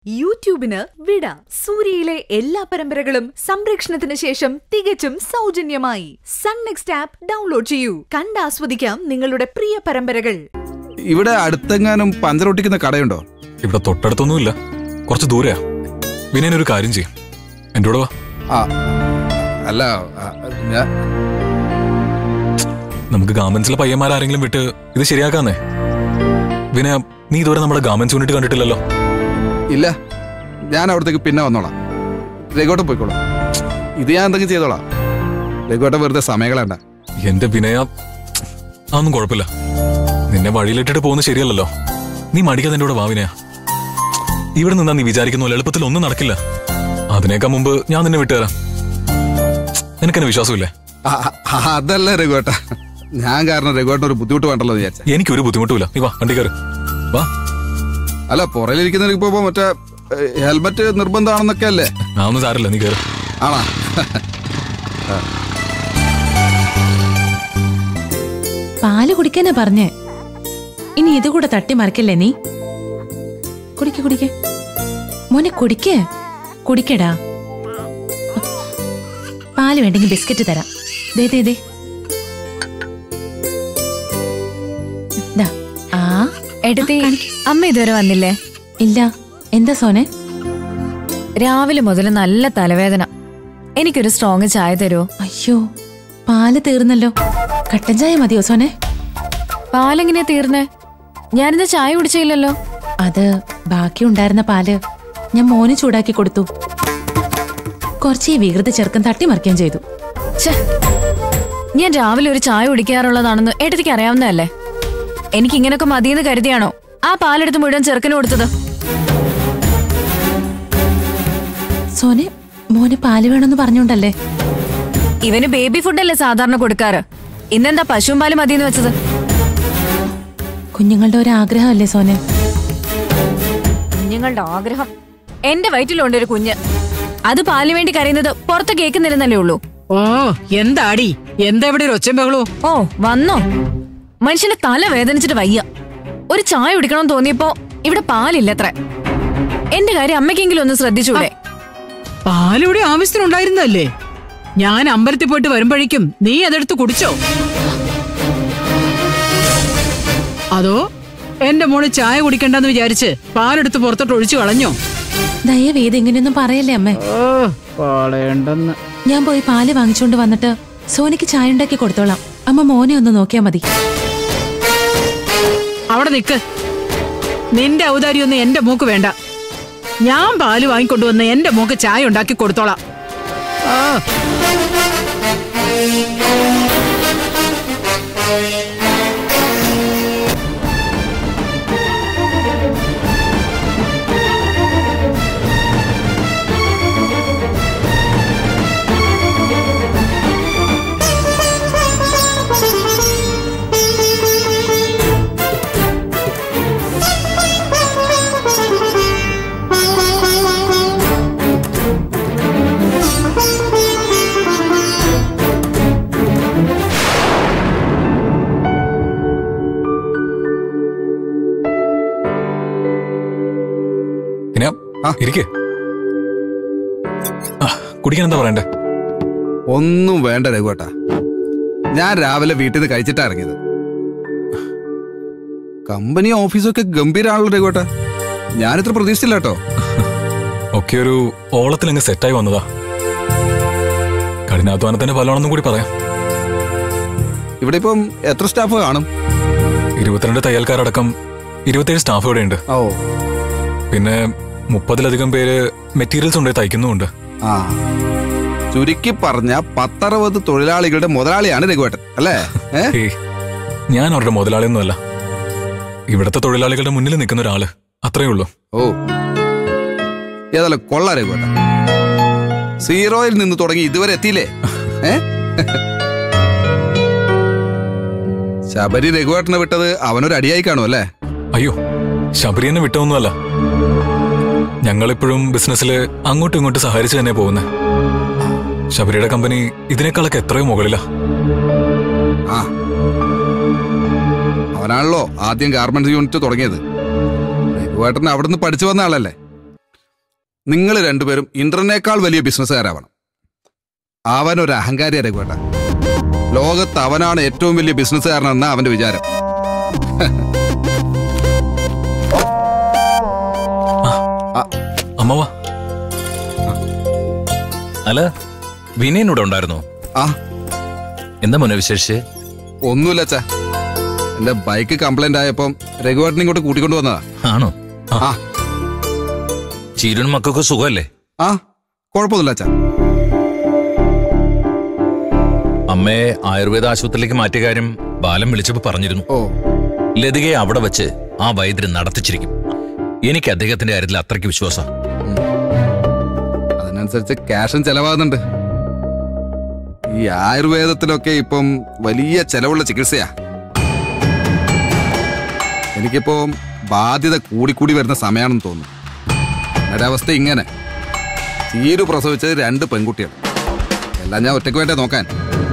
യൂട്യൂബിന് വിട സൂര്യയിലെ എല്ലാ പരമ്പരകളും സംരക്ഷണത്തിന് ശേഷം തികച്ചും സൗജന്യമായി സൺ നെക്സ്റ്റ് ആപ്പ് ഡൗൺലോഡ് ചെയ്യൂ കണ്ടാസ്വദിക്കാം നിങ്ങളുടെ പ്രിയ പരമ്പരകൾ ഇവിടെ അടുത്തെങ്ങാനും പഞ്ചറൊട്ടിക്കുന്ന കടയുണ്ടോ ഇവിടെ തൊട്ടടുത്തൊന്നുമില്ല കുറച്ച് ദൂരെയാ വിനയനൊരു കാര്യം ചെയ്യും എൻ്റെ കൂടെ വാ ആ അല്ല ആ, ഞാൻ നമുക്ക് ഗാർമെന്റ്സിലെ പയ്യന്മാരാരെങ്കിലും വിട്ട് ഇത് ശരിയാക്കാന്നേ വിനയ നീ ഇതുവരെ നമ്മുടെ ഗാർമെന്റ്സ് യൂണിറ്റ് കണ്ടിട്ടില്ലല്ലോ ഇല്ല ഞാൻ അവിടത്തേക്ക് പിന്നെ വന്നോളാം രഘുവട്ടം പോയിക്കോളാം ഇത് ഞാൻ എന്തെങ്കിലും ചെയ്തോളാം രഘുവട്ടം വെറുതെ സമയങ്ങളേണ്ട എന്റെ വിനയ അതൊന്നും കുഴപ്പമില്ല നിന്നെ വഴിയിലിട്ടിട്ട് പോകുന്നത് ശരിയല്ലല്ലോ നീ മടിക്കാതെ എന്റെ കൂടെ വാ വിനയ ഇവിടെ നിന്നാ നീ വിചാരിക്കുന്ന പോലെ എളുപ്പത്തിൽ ഒന്നും നടക്കില്ല അതിനേക്കാൾ മുമ്പ് ഞാൻ നിന്നെ വിട്ടുതരാം നിനക്കെന്നെ വിശ്വാസമില്ലേ ആ, ആ, അതല്ല രഘുവേട്ട ഞാൻ കാരണം രഘുവേട്ടൻ ഒരു ബുദ്ധിമുട്ട് വേണ്ടല്ലോ എന്ന് വിചാരിച്ച എനിക്കൊരു ബുദ്ധിമുട്ടുമില്ല നീ വാ വണ്ടി കയറി വാ അല്ല പുറയിലിരിക്കുന്നവർക്ക് ഇപ്പൊ മറ്റേ ഏ, ഹെൽമറ്റ് നിർബന്ധമാണെന്നൊക്കെ അല്ലേ ആ ഒന്നും സാരല്ല നീ കയറി ആണാ പാല് കുടിക്കാനാ പറഞ്ഞേ ഇനി ഇത് കൂടെ തട്ടി മറിക്കല്ലേ നീ കുടിക്ക് കുടിക്ക് മോനെ കുടിക്ക് കുടിക്കടാ പാല് വേണ്ടെങ്കിൽ ബിസ്ക്കറ്റ് തരാം ദേ ദേ ദേ ദാ, ആ എടുത്തി അമ്മ ഇതുവരെ വന്നില്ലേ ഇല്ല എന്താ സോനെ രാവിലെ മുതൽ നല്ല തലവേദന എനിക്കൊരു സ്ട്രോങ് ചായ തരുമോ അയ്യോ പാല് തീർന്നല്ലോ കട്ടൻ ചായ മതിയോ സോനെ പാലെങ്ങനെയാ തീർന്നേ ഞാനിന്ന് ചായ കുടിച്ചില്ലല്ലോ അത് ബാക്കി ഉണ്ടായിരുന്ന പാല് ഞാൻ മോന് ചൂടാക്കി കൊടുത്തു കുറച്ച് ഈ വികൃതി ചെറുക്കൻ തട്ടിമറിക്കുകയും ചെയ്തു ഛെ, ഞാൻ രാവിലെ ഒരു ചായ കുടിക്കാറുള്ളതാണെന്ന് ഏട്ടത്തിക്ക് അറിയാവുന്നതല്ലേ എനിക്ക് ഇങ്ങനൊക്കെ മതിയെന്ന് കരുതിയാണോ ആ പാലെടുത്ത് മുഴുവൻ ചെറുക്കന് കൊടുത്തത് സോനെ മോന് പാല് വേണമെന്ന് പറഞ്ഞോണ്ടല്ലേ ഇവന് ബേബി ഫുഡല്ലേ സാധാരണ കൊടുക്കാറ് ഇന്നെന്താ പശുവും പാല് മതിയെന്ന് വെച്ചത് കുഞ്ഞുങ്ങളുടെ ഒരു ആഗ്രഹമല്ലേ സോനെ കുഞ്ഞുങ്ങളുടെ ആഗ്രഹം എന്റെ വയറ്റിലുണ്ട് ഒരു കുഞ്ഞ് അത് പാലിന് വേണ്ടി കരയുന്നത് പുറത്ത് കേൾക്കുന്നില്ലെന്നല്ലേ ഉള്ളൂ ഓ എന്താടി എന്താ ഇവിടെ ഒരു ഒച്ചയും ബഹളോ ഓ വന്നോ മനുഷ്യന്റെ തല വേദനിച്ചിട്ട് വയ്യ ഒരു ചായ കുടിക്കണം തോന്നിയപ്പോ ഇവിടെ പാലില്ലത്ര എന്റെ കാര്യം അമ്മയ്ക്കെങ്കിലും ഒന്ന് ശ്രദ്ധിച്ചൂടെ പാലിവിടെ ആവശ്യത്തിനുണ്ടായിരുന്നല്ലേ ഞാൻ അമ്പലത്തിൽ പോയിട്ട് വരുമ്പോഴേക്കും നീ അതെടുത്ത് കുടിച്ചോ അതോ എന്റെ മോള് ചായ കുടിക്കണ്ടെന്ന് വിചാരിച്ച് പാലെടുത്ത് പുറത്തോട്ട് ഒഴിച്ചു കളഞ്ഞോ ദയവേത് ഇങ്ങനെയൊന്നും പറയല്ലേ അമ്മേ ഓ കളയണ്ടെന്ന് ഞാൻ പോയി പാല് വാങ്ങിച്ചോണ്ട് വന്നിട്ട് സോനിക്ക് ചായ ഉണ്ടാക്കി കൊടുത്തോളാം അമ്മ മോനെ ഒന്ന് നോക്കിയാ മതി അവിടെ നിക്ക് നിന്റെ ഔദാര്യൊന്നും എന്റെ മൂക്ക് വേണ്ട ഞാൻ പാല് വാങ്ങിക്കൊണ്ടുവന്ന് എന്റെ മൂക്ക് ചായ ഉണ്ടാക്കി കൊടുത്തോളാം ആ വിനയ ആ. ഇരിക്കേ ആ കുടിക്കാൻ എന്താ പറയണ്ടേ ഒന്നും വേണ്ട രഘുവേട്ട ഞാൻ രാവിലെ വീട്ടിൽ നിന്ന് കഴിച്ചിട്ടാ ഇറങ്ങിയത് കമ്പനി ഓഫീസൊക്കെ ഗംഭീരാണല്ലോ രഘുവേട്ട ഞാനിത്ര പ്രതീക്ഷിച്ചില്ല കേട്ടോ ഒക്കെ ഒരു ഓളത്തിൽ അങ്ങ് സെറ്റായി വന്നതാ കഠിനാധ്വാനത്തിന്റെ ഫലമാണെന്നും കൂടി പറയാം ഇവിടെ ഇപ്പം എത്ര സ്റ്റാഫ് കാണും ഇരുപത്തിരണ്ട് തയ്യൽക്കാരടക്കം ഇരുപത്തേഴ് സ്റ്റാഫ് ഇവിടെ ഉണ്ട് ഓ പിന്നെ മുപ്പതിലധികം പേര് മെറ്റീരിയൽസ് ഉണ്ട് തയ്ക്കുന്നുമുണ്ട് ആ ചുരുക്കി പറഞ്ഞ പത്തറുപത് തൊഴിലാളികളുടെ മുതലാളിയാണ് രഘുവേട്ടൻ അല്ലേ ഏ ഏയ് ഞാൻ അവരുടെ മുതലാളിയൊന്നുമല്ല ഇവിടുത്തെ തൊഴിലാളികളുടെ മുന്നിൽ നിൽക്കുന്ന ഒരാള് അത്രേ ഉള്ളൂ ഓ ഏതായാലും കൊള്ള രഘുവേട്ടൻ സീറോയിൽ നിന്ന് തുടങ്ങി ഇതുവരെ എത്തിയില്ലേ ഏ ശബരി രഘുവേട്ടനെ വിട്ടത് അവനൊരു അടിയായി കാണും അല്ലേ അയ്യോ ശബരി എന്നെ വിട്ടൊന്നുമല്ല ഞങ്ങളിപ്പോഴും ബിസിനസ്സിൽ അങ്ങോട്ടും ഇങ്ങോട്ടും സഹായിച്ചു തന്നെ പോകുന്നത് ശബരിയുടെ കമ്പനി ഇതിനേക്കാളൊക്കെ എത്രയോ മുകളിലാ ആ അവനാണല്ലോ ആദ്യം ഗാർമെന്റ്സ് യൂണിറ്റ് തുടങ്ങിയത് രഘുവേട്ടൻ അവിടെ നിന്ന് പഠിച്ചു വന്ന ആളല്ലേ നിങ്ങൾ രണ്ടുപേരും ഇന്ദ്രനേക്കാൾ വലിയ ബിസിനസ്സുകാരാവണം അവൻ ഒരു അഹങ്കാരിയ രഘുവേട്ട ലോകത്ത് അവനാണ് ഏറ്റവും വലിയ ബിസിനസ്സുകാരനെന്ന അവന്റെ വിചാരം അമ്മ വാ അല്ല വിനയനൂടെ ഉണ്ടായിരുന്നോ ആ എന്താ മോനെ വിശേഷിച്ച് ഒന്നുമില്ല അച്ഛാ എന്റെ ബൈക്ക് കംപ്ലൈന്റ് ആയപ്പം രഘുവേട്ടനെ ഇങ്ങോട്ട് കൂട്ടിക്കൊണ്ടു വന്നതാ ആണോ ആ ചീരനും മക്കൾക്ക് സുഖമല്ലേ ആ കുഴപ്പമൊന്നുമില്ല അച്ഛാ അമ്മയെ ആയുർവേദ ആശുപത്രിയിലേക്ക് മാറ്റിയ കാര്യം ബാലൻ വിളിച്ചപ്പോ പറഞ്ഞിരുന്നു ഓ ലതികയെ അവിടെ വെച്ച് ആ വൈദ്യര് നടത്തിച്ചിരിക്കും എനിക്ക് അദ്ദേഹത്തിന്റെ കാര്യത്തിൽ അത്രയ്ക്ക് വിശ്വാസം അതിനനുസരിച്ച് ക്യാഷും ചെലവാകുന്നുണ്ട് ഈ ആയുർവേദത്തിലൊക്കെ ഇപ്പം വലിയ ചെലവുള്ള ചികിത്സയാ എനിക്കിപ്പോ ബാധ്യത കൂടിക്കൂടി വരുന്ന സമയമാണെന്ന് തോന്നുന്നു എന്റെ അവസ്ഥ ഇങ്ങനെ ചീരു പ്രസവിച്ചത് രണ്ട് പെൺകുട്ടികൾ എല്ലാം ഞാൻ ഒറ്റയ്ക്ക് വേണ്ടേ നോക്കാൻ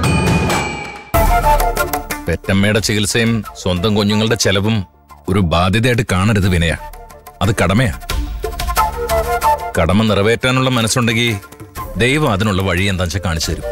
പെറ്റമ്മയുടെ ചികിത്സയും സ്വന്തം കുഞ്ഞുങ്ങളുടെ ചെലവും ഒരു ബാധ്യതയായിട്ട് കാണരുത് വിനയ അത് കടമയാ കടമ നിറവേറ്റാനുള്ള മനസ്സുണ്ടെങ്കിൽ ദൈവം അതിനുള്ള വഴി എന്താ വെച്ചാൽ കാണിച്ചു തരും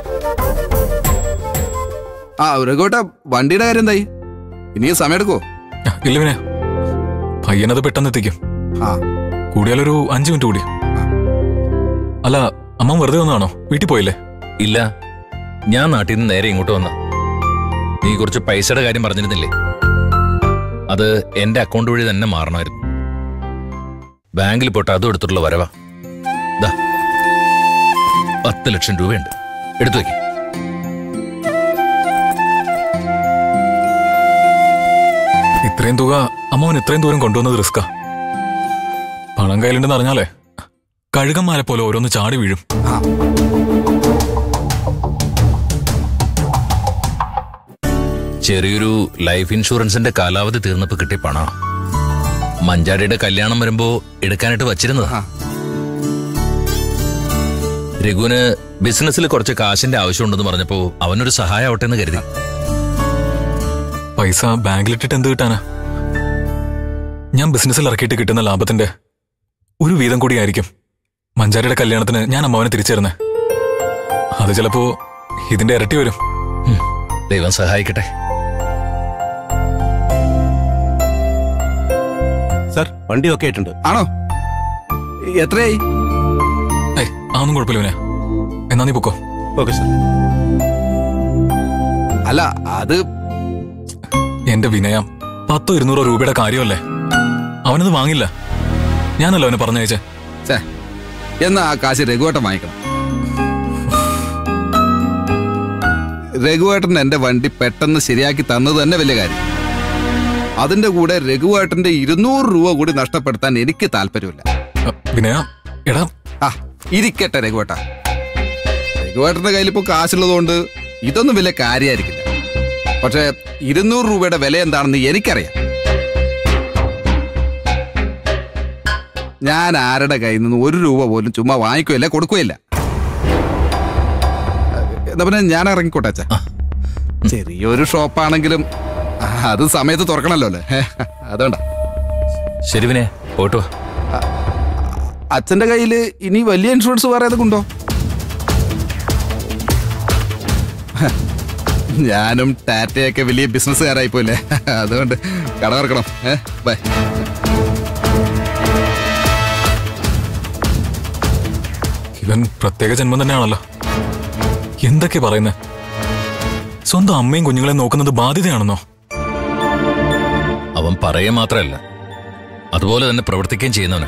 ആ രഘുവേട്ട വണ്ടിയുടെ കാര്യം എന്തായി ഇനിയും സമയം എടുക്കോ ആ, ഇല്ല പിന്നെ പയ്യനത് പെട്ടെന്ന് എത്തിക്കും ആ കൂടിയാലൊരു അഞ്ചു മിനിറ്റ് കൂടി അല്ല അമ്മ വെറുതെ വന്നതാണോ വീട്ടിൽ പോയില്ലേ ഇല്ല ഞാൻ നാട്ടിൽ നിന്ന് നേരെ ഇങ്ങോട്ട് വന്ന നീ കുറച്ച് പൈസയുടെ കാര്യം പറഞ്ഞിരുന്നില്ലേ അത് എന്റെ അക്കൗണ്ട് വഴി തന്നെ മാറണമായിരുന്നു ബാങ്കിൽ പോയിട്ട് അതും എടുത്തിട്ടുള്ള വരവാ ദാ പത്ത് ലക്ഷം രൂപയുണ്ട് എടുത്തു വെക്ക് ഇത്രയും തുക അമ്മാവൻ ഇത്രയും ദൂരം കൊണ്ടുവന്നത് റിസ്കാ പണം കയ്യിലുണ്ടെന്ന് അറിഞ്ഞാലേ കഴുകന്മാരെ പോലെ ഓരോന്ന് ചാടി വീഴും ആ ചെറിയൊരു ലൈഫ് ഇൻഷുറൻസിന്റെ കാലാവധി തീർന്നപ്പോ കിട്ടിയ പണ മഞ്ചാടിയുടെ കല്യാണം വരുമ്പോ എടുക്കാനായിട്ട് വച്ചിരുന്നതാ ആ. രഘുവിന് ബിസിനസ്സിൽ കുറച്ച് കാശിന്റെ ആവശ്യമുണ്ടെന്ന് പറഞ്ഞപ്പോ അവനൊരു സഹായമാവട്ടെ എന്ന് കരുതി പൈസ ബാങ്കിലിട്ടിട്ട് എന്ത് കിട്ടാനാ ഞാൻ ബിസിനസ്സിൽ ഇറക്കിയിട്ട് കിട്ടുന്ന ലാഭത്തിന്റെ ഒരു വീതം കൂടിയായിരിക്കും മഞ്ചാരിയുടെ കല്യാണത്തിന് ഞാൻ അമ്മാവനെ തിരിച്ചേരുന്നേ അത് ചിലപ്പോ ഇതിന്റെ ഇരട്ടി വരും ഉം, ദൈവം സഹായിക്കട്ടെ സാർ വണ്ടി ഒക്കെ ആയിട്ടുണ്ട് ആണോ എത്രയായി ഏയ് അതൊന്നും കുഴപ്പമില്ല പിന്നെ എന്നാ നീ പൊക്കോ ഓക്കെ സാർ അല്ല അത് എന്റെ വിനയം പത്തോ ഇരുന്നൂറോ രൂപയുടെ കാര്യമല്ലേ അവനത് വാങ്ങില്ല ഞാനല്ലോ അവനെ പറഞ്ഞയച്ചേ ഛേ എന്നാ ആ കാശ് രഘുവേട്ടൻ വാങ്ങിക്കണം രഘുവേട്ടൻ എന്റെ വണ്ടി പെട്ടെന്ന് ശരിയാക്കി തന്നത് തന്നെ വലിയ കാര്യം അതിന്റെ കൂടെ രഘുവേട്ടന്റെ ഇരുന്നൂറ് രൂപ കൂടി നഷ്ടപ്പെടുത്താൻ എനിക്ക് താല്പര്യമില്ല അ, വിനയ എടാ ആ ഇരിക്കട്ടെ രഘുവേട്ട രഘുവേട്ടന്റെ കയ്യിൽ ഇപ്പൊ കാശുള്ളതുകൊണ്ട് ഇതൊന്നും വലിയ കാര്യമായിരിക്കില്ല പക്ഷെ ഇരുന്നൂറ് രൂപയുടെ വില എന്താണെന്ന് എനിക്കറിയാം ഞാൻ ആരുടെ കയ്യിൽ നിന്ന് ഒരു രൂപ പോലും ചുമ്മാ വാങ്ങിക്കുകയില്ല കൊടുക്കുകയില്ല എന്നാ പിന്നെ ഞാൻ ഇറങ്ങിക്കോട്ടെ അച്ഛാ ചെറിയൊരു ഷോപ്പാണെങ്കിലും ആ, അത് സമയത്ത് തുറക്കണല്ലോ അല്ലേ അതുകൊണ്ടാ ശരി വിനയ പോയിട്ട് വാ അച്ഛന്റെ കയ്യിൽ ഇനി വലിയ ഇൻഷുറൻസ് വേറെ ഏതൊക്കെ ഉണ്ടോ ഞാനും ടാറ്റയൊക്കെ വലിയ ബിസിനസ്സുകാരായി പോലെ അതുകൊണ്ട് കട തുറക്കണം ഏ ബൈ ഇവൻ പ്രത്യേക ജന്മം തന്നെയാണല്ലോ എന്തൊക്കെ പറയുന്നേ സ്വന്തം അമ്മയും കുഞ്ഞുങ്ങളെ നോക്കുന്നത് ബാധ്യതയാണെന്നോ അവൻ പറയുക മാത്രമല്ല അതുപോലെ തന്നെ പ്രവർത്തിക്കുകയും ചെയ്യുന്നവന്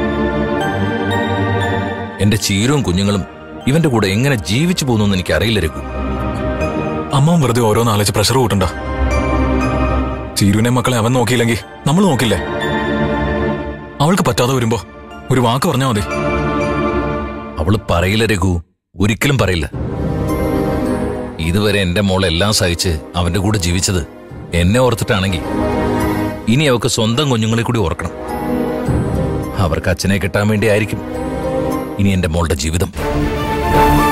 എന്റെ ചീരവും കുഞ്ഞുങ്ങളും ഇവന്റെ കൂടെ എങ്ങനെ ജീവിച്ചു പോകുന്നു എനിക്ക് അറിയില്ല രഘു അമ്മ വെറുതെ ഓരോന്ന് ആലോചിച്ച് പ്രഷർ കൂട്ടണ്ട ചീരുവിനെ മക്കളെ അവൻ നോക്കിയില്ലെങ്കിൽ നമ്മൾ നോക്കില്ലേ അവൾക്ക് പറ്റാതെ വരുമ്പോ ഒരു വാക്ക് പറഞ്ഞാൽ മതി അവള് പറയില്ല രഘു ഒരിക്കലും പറയില്ല ഇതുവരെ എന്റെ മോൾ എല്ലാം സഹിച്ച് അവന്റെ കൂടെ ജീവിച്ചത് എന്നെ ഓർത്തിട്ടാണെങ്കിൽ ഇനി അവൾക്ക് സ്വന്തം കുഞ്ഞുങ്ങളെ കൂടി ഓർക്കണം അവർക്ക് അച്ഛനെ കിട്ടാൻ വേണ്ടി ആയിരിക്കും ഇനി എന്റെ മോളുടെ ജീവിതം